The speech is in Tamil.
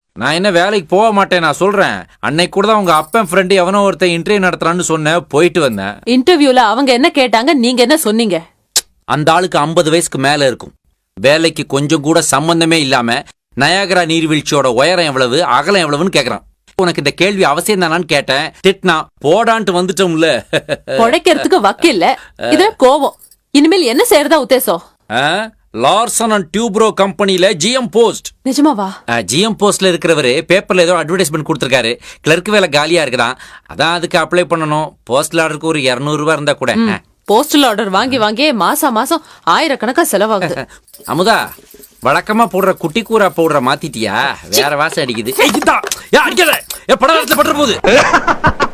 நான் என்ன வேலைக்கு போக மாட்டேன் நான் சொல்றேன் அன்னைக்கு கூட தான் உங்க அப்பன் ஃப்ரெண்டு எவனோ ஒருத்தன் இன்டர்வியூ நடத்துறான்னு சொன்னேன் போயிட்டு வந்தேன் இன்டர்வியூல அவங்க என்ன கேட்டாங்க நீங்க என்ன சொன்னீங்க அந்த ஆளுக்கு ஐம்பது வயசுக்கு மேல இருக்கும் வேலைக்கு கொஞ்சம் கூட சம்பந்தமே இல்லாம நயாகரா நீர்வீழ்ச்சியோட உயரம் எவ்வளவு அகலம் எவ்வளவுன்னு கேக்குறான் உனக்கு இந்த கேள்வி அவசியம் தானான்னு கேட்டேன் திட்டினா போடான்ட்டு வந்துட்டோம்ல பொழைக்கிறதுக்கு வக்கில்ல இதுல கோவம் இனிமேல் என்ன செய்யறதா உத்தேசம் லார்சன் அண்ட் டியூப்ரோ கம்பெனில ஜிஎம் போஸ்ட் நிஜமாவா ஜிஎம் போஸ்ட்ல இருக்கிறவரு பேப்பர்ல ஏதோ அட்வர்டைஸ்மெண்ட் கொடுத்துருக்காரு கிளர்க் வேலை காலியா இருக்குதான் அதான் அதுக்கு அப்ளை பண்ணணும் போஸ்டல் ஆர்டருக்கு ஒரு 200 ரூபாய் இருந்தா கூட ஆ. போஸ்டல் ஆர்டர் வாங்கி வாங்கி மாசம் மாசம் ஆயிரக்கணக்கா செலவாகுது அமுதா வழக்கமா போடுற குட்டி கூரா பவுடர மாத்திட்டியா வேற வாசம் அடிக்குது ஏய், இந்தா. ஏய், அடிக்காத. ஏய், படம் பட்டுற போகுது